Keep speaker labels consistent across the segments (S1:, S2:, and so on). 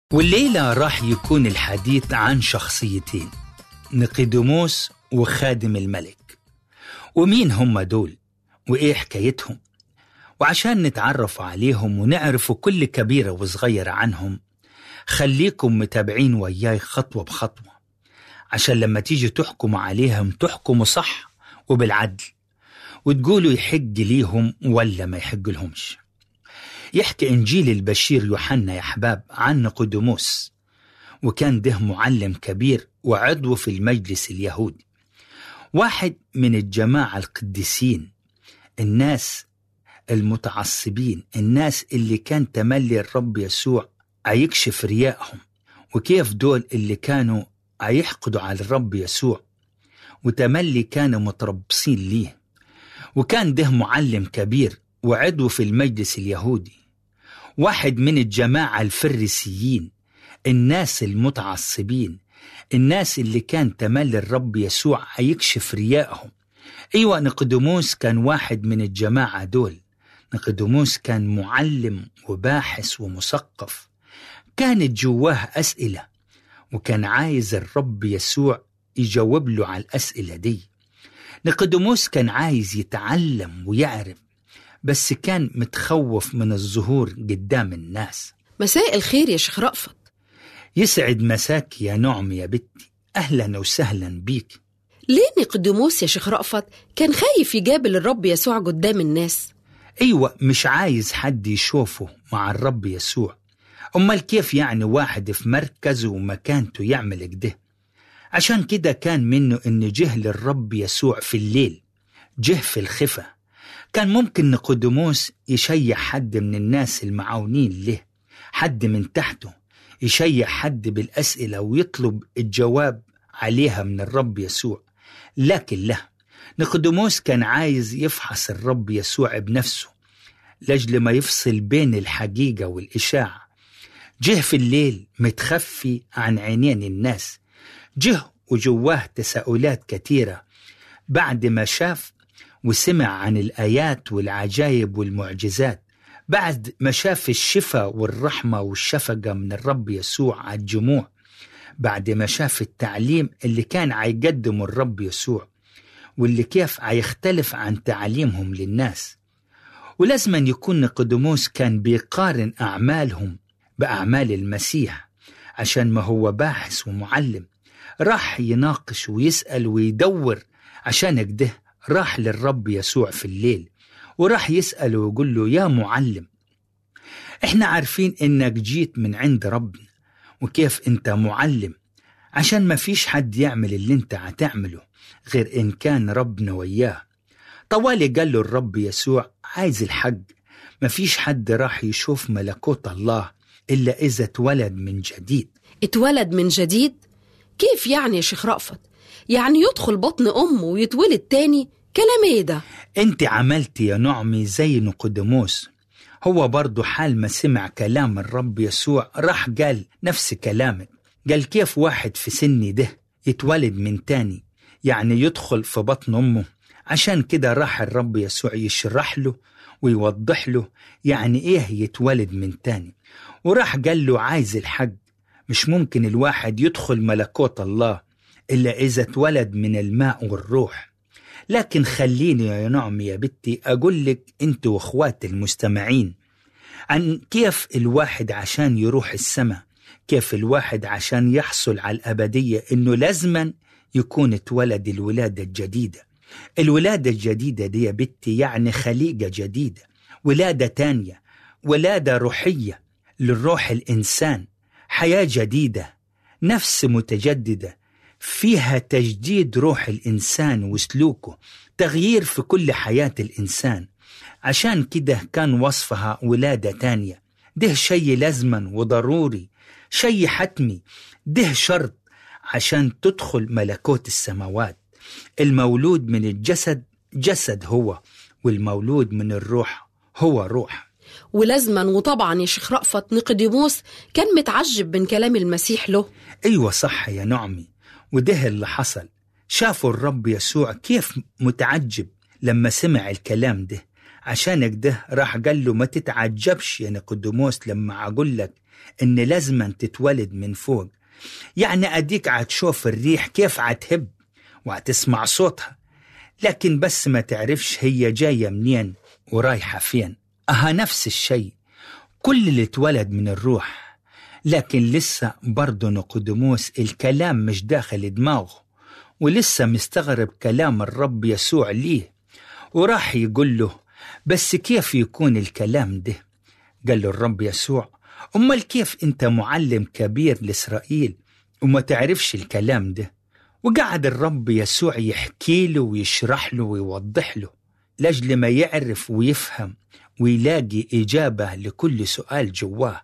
S1: والليلة راح يكون الحديث عن شخصيتين نقيدموس وخادم الملك ومين هم دول وإيه حكايتهم وعشان نتعرف عليهم ونعرف كل كبيرة وصغيرة عنهم خليكم متابعين وياي خطوة بخطوة عشان لما تيجي تحكموا عليهم تحكموا صح وبالعدل وتقولوا يحق ليهم ولا ما يحق لهمش يحكي إنجيل البشير يوحنا يا أحباب عن نقدموس وكان ده معلم كبير وعضو في المجلس اليهودي واحد من الجماعة القديسين الناس المتعصبين الناس اللي كان تملي الرب يسوع هيكشف ريائهم وكيف دول اللي كانوا هيحقدوا على الرب يسوع وتملي كانوا متربصين ليه وكان ده معلم كبير وعضو في المجلس اليهودي واحد من الجماعة الفريسيين الناس المتعصبين الناس اللي كان تملي الرب يسوع هيكشف ريائهم أيوة نقدموس كان واحد من الجماعة دول نقدموس كان معلم وباحث ومثقف كانت جواه أسئلة وكان عايز الرب يسوع يجاوب له على الأسئلة دي نقدموس كان عايز يتعلم ويعرف بس كان متخوف من الظهور قدام الناس
S2: مساء الخير يا شيخ رأفت
S1: يسعد مساك يا نعم يا بنتي أهلا وسهلا بيك
S2: ليه نيقوديموس يا شيخ رأفت كان خايف يجابل الرب يسوع قدام الناس
S1: أيوة مش عايز حد يشوفه مع الرب يسوع أمال كيف يعني واحد في مركزه ومكانته يعمل كده عشان كده كان منه إن جه للرب يسوع في الليل جه في الخفة كان ممكن نقدموس يشيع حد من الناس المعاونين له حد من تحته يشيع حد بالأسئلة ويطلب الجواب عليها من الرب يسوع لكن لا نقدموس كان عايز يفحص الرب يسوع بنفسه لأجل ما يفصل بين الحقيقة والإشاعة جه في الليل متخفي عن عينين الناس جه وجواه تساؤلات كثيرة بعد ما شاف وسمع عن الآيات والعجائب والمعجزات بعد ما شاف الشفاء والرحمة والشفقة من الرب يسوع على الجموع بعد ما شاف التعليم اللي كان عيقدمه الرب يسوع واللي كيف عيختلف عن تعليمهم للناس ولازما يكون نقدموس كان بيقارن أعمالهم بأعمال المسيح عشان ما هو باحث ومعلم راح يناقش ويسأل ويدور عشان كده راح للرب يسوع في الليل وراح يسأله ويقول له يا معلم احنا عارفين انك جيت من عند ربنا وكيف انت معلم عشان ما فيش حد يعمل اللي انت هتعمله غير ان كان ربنا وياه طوالي قال له الرب يسوع عايز الحق ما فيش حد راح يشوف ملكوت الله إلا إذا اتولد من جديد
S2: اتولد من جديد كيف يعني يا شيخ رأفت يعني يدخل بطن أمه ويتولد تاني كلام ايه ده
S1: انت عملت يا نعمي زي نقدموس هو برضه حال ما سمع كلام الرب يسوع راح قال نفس كلامك قال كيف واحد في سني ده يتولد من تاني يعني يدخل في بطن أمه عشان كده راح الرب يسوع يشرح له ويوضح له يعني ايه يتولد من تاني وراح قال له عايز الحق مش ممكن الواحد يدخل ملكوت الله إلا إذا اتولد من الماء والروح لكن خليني يا نعم يا بنتي أقول لك أنت وأخوات المستمعين عن كيف الواحد عشان يروح السماء كيف الواحد عشان يحصل على الأبدية إنه لازما يكون اتولد الولادة الجديدة الولادة الجديدة دي يا بنتي يعني خليقة جديدة ولادة تانية ولادة روحية للروح الإنسان حياة جديدة نفس متجددة فيها تجديد روح الإنسان وسلوكه تغيير في كل حياة الإنسان عشان كده كان وصفها ولادة تانية ده شيء لازما وضروري شيء حتمي ده شرط عشان تدخل ملكوت السماوات المولود من الجسد جسد هو والمولود من الروح هو روح
S2: ولازما وطبعا يا شيخ رأفت نقديموس كان متعجب من كلام المسيح له
S1: أيوة صح يا نعمي وده اللي حصل شافوا الرب يسوع كيف متعجب لما سمع الكلام ده عشانك ده راح قال له ما تتعجبش يا نقدموس لما أقول لك إن لازما تتولد من فوق يعني أديك عتشوف الريح كيف عتهب وعتسمع صوتها لكن بس ما تعرفش هي جاية منين ورايحة فين أها نفس الشيء كل اللي اتولد من الروح لكن لسه برضه نقدموس الكلام مش داخل دماغه ولسه مستغرب كلام الرب يسوع ليه وراح يقول له بس كيف يكون الكلام ده قال له الرب يسوع أمال كيف أنت معلم كبير لإسرائيل وما تعرفش الكلام ده وقعد الرب يسوع يحكي له ويشرح له ويوضح له لأجل ما يعرف ويفهم ويلاقي إجابة لكل سؤال جواه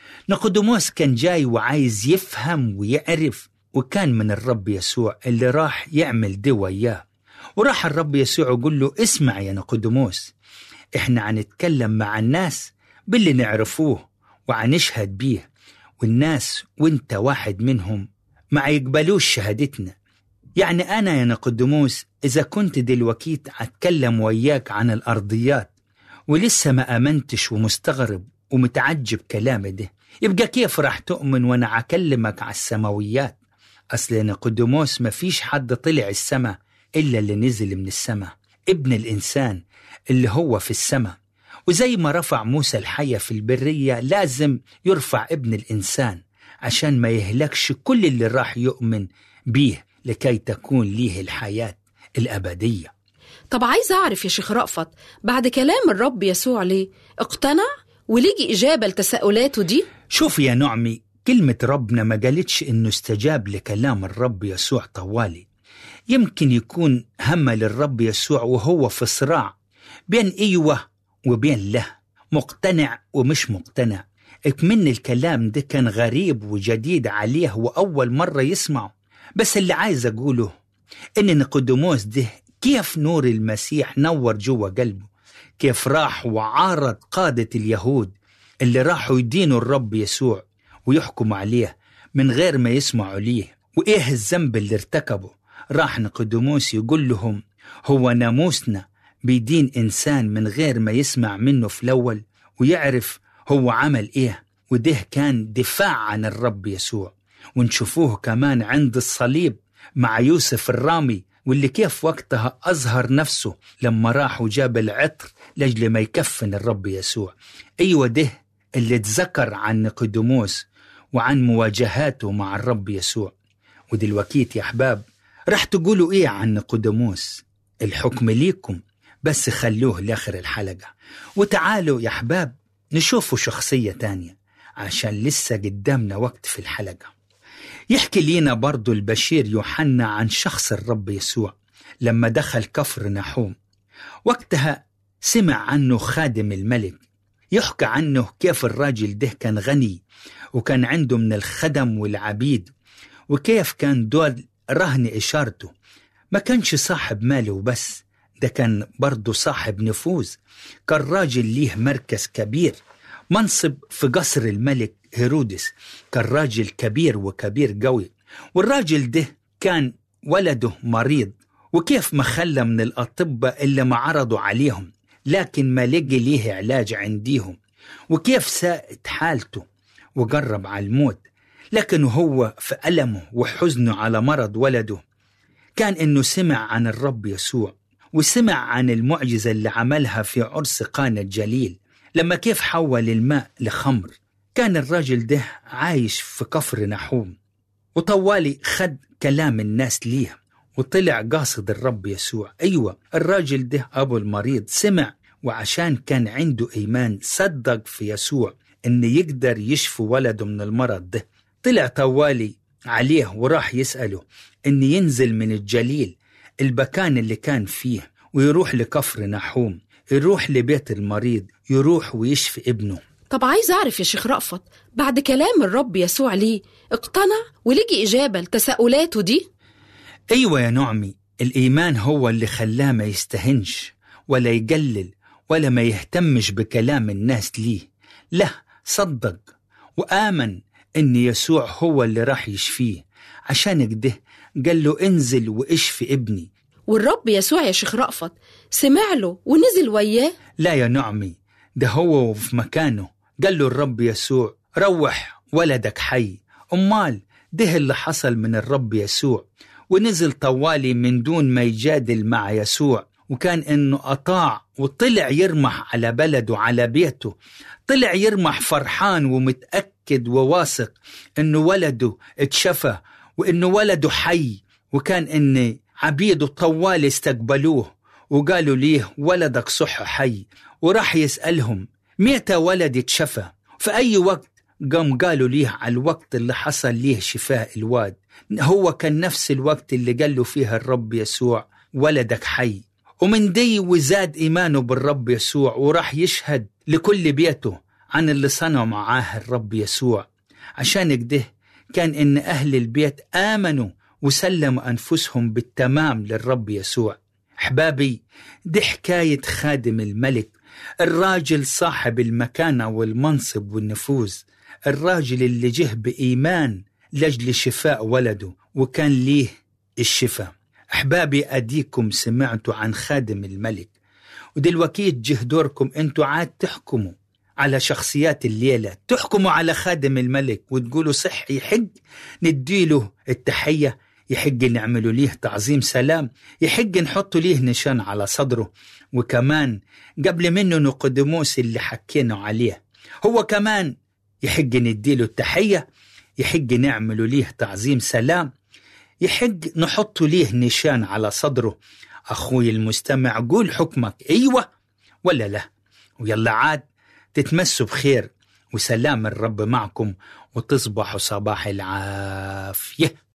S1: نقدموس كان جاي وعايز يفهم ويعرف وكان من الرب يسوع اللي راح يعمل ده وياه وراح الرب يسوع يقول له اسمع يا نقدموس احنا هنتكلم مع الناس باللي نعرفوه وعنشهد بيه والناس وانت واحد منهم ما يقبلوش شهادتنا يعني أنا يا نقدموس إذا كنت دلوقتي أتكلم وياك عن الأرضيات ولسه ما آمنتش ومستغرب ومتعجب كلامي ده يبقى كيف راح تؤمن وأنا أكلمك على السماويات أصل يا نقدموس ما فيش حد طلع السما إلا اللي نزل من السما ابن الإنسان اللي هو في السما وزي ما رفع موسى الحية في البرية لازم يرفع ابن الإنسان عشان ما يهلكش كل اللي راح يؤمن بيه لكي تكون ليه الحياة الأبدية
S2: طب عايز أعرف يا شيخ رأفت بعد كلام الرب يسوع ليه اقتنع وليجي إجابة لتساؤلاته دي
S1: شوف يا نعمي كلمة ربنا ما قالتش إنه استجاب لكلام الرب يسوع طوالي يمكن يكون هم للرب يسوع وهو في صراع بين إيوة وبين له مقتنع ومش مقتنع من الكلام ده كان غريب وجديد عليه وأول مرة يسمعه بس اللي عايز أقوله إن نقدموس ده كيف نور المسيح نور جوا قلبه كيف راح وعارض قادة اليهود اللي راحوا يدينوا الرب يسوع ويحكموا عليه من غير ما يسمعوا ليه وإيه الذنب اللي ارتكبه راح نقدموس يقول لهم هو ناموسنا بيدين إنسان من غير ما يسمع منه في الأول ويعرف هو عمل إيه وده كان دفاع عن الرب يسوع ونشوفوه كمان عند الصليب مع يوسف الرامي واللي كيف وقتها أظهر نفسه لما راح وجاب العطر لأجل ما يكفن الرب يسوع أيوة ده اللي اتذكر عن نقدموس وعن مواجهاته مع الرب يسوع ودلوقتي يا أحباب راح تقولوا إيه عن نقدموس الحكم ليكم بس خلوه لآخر الحلقة وتعالوا يا أحباب نشوفوا شخصية تانية عشان لسه قدامنا وقت في الحلقة يحكي لينا برضو البشير يوحنا عن شخص الرب يسوع لما دخل كفر نحوم وقتها سمع عنه خادم الملك يحكى عنه كيف الراجل ده كان غني وكان عنده من الخدم والعبيد وكيف كان دول رهن إشارته ما كانش صاحب مال وبس ده كان برضه صاحب نفوذ كان راجل ليه مركز كبير منصب في قصر الملك هيرودس كان راجل كبير وكبير قوي والراجل ده كان ولده مريض وكيف ما خلى من الأطباء اللي ما عرضوا عليهم لكن ما لقي ليه علاج عنديهم وكيف ساءت حالته وقرب على الموت لكن هو في ألمه وحزنه على مرض ولده كان إنه سمع عن الرب يسوع وسمع عن المعجزة اللي عملها في عرس قانا الجليل لما كيف حول الماء لخمر كان الراجل ده عايش في كفر نحوم وطوالي خد كلام الناس ليه وطلع قاصد الرب يسوع أيوة الراجل ده أبو المريض سمع وعشان كان عنده إيمان صدق في يسوع إن يقدر يشفي ولده من المرض ده طلع طوالي عليه وراح يسأله إن ينزل من الجليل المكان اللي كان فيه ويروح لكفر نحوم يروح لبيت المريض يروح ويشفي ابنه
S2: طب عايز أعرف يا شيخ رأفت بعد كلام الرب يسوع ليه اقتنع ولجي إجابة لتساؤلاته دي
S1: أيوة يا نعمي الإيمان هو اللي خلاه ما يستهنش ولا يقلل ولا ما يهتمش بكلام الناس ليه لا صدق وآمن إن يسوع هو اللي راح يشفيه عشان كده قال له انزل واشفي ابني
S2: والرب يسوع يا شيخ رأفت سمع له ونزل وياه
S1: لا يا نعمي ده هو في مكانه قال له الرب يسوع روح ولدك حي أمال ده اللي حصل من الرب يسوع ونزل طوالي من دون ما يجادل مع يسوع وكان انه اطاع وطلع يرمح على بلده على بيته طلع يرمح فرحان ومتاكد وواثق انه ولده اتشفى وانه ولده حي وكان ان عبيده طوال استقبلوه وقالوا ليه ولدك صح حي وراح يسالهم متى ولدي اتشفى في اي وقت قام قالوا ليه على الوقت اللي حصل ليه شفاء الواد هو كان نفس الوقت اللي قال له فيها الرب يسوع ولدك حي ومن دي وزاد إيمانه بالرب يسوع وراح يشهد لكل بيته عن اللي صنعه معاه الرب يسوع عشان كده كان إن أهل البيت آمنوا وسلموا أنفسهم بالتمام للرب يسوع أحبابي دي حكاية خادم الملك الراجل صاحب المكانة والمنصب والنفوذ الراجل اللي جه بإيمان لأجل شفاء ولده وكان ليه الشفاء أحبابي أديكم سمعتوا عن خادم الملك ودلوقتي جه دوركم أنتوا عاد تحكموا على شخصيات الليلة تحكموا على خادم الملك وتقولوا صح يحق نديله التحية يحق نعملوا ليه تعظيم سلام يحق نحط ليه نشان على صدره وكمان قبل منه نقدموس اللي حكينا عليه هو كمان يحق نديله التحية يحق نعملوا ليه تعظيم سلام يحق نحط ليه نشان على صدره أخوي المستمع قول حكمك أيوة ولا لا ويلا عاد تتمسوا بخير وسلام الرب معكم وتصبحوا صباح العافية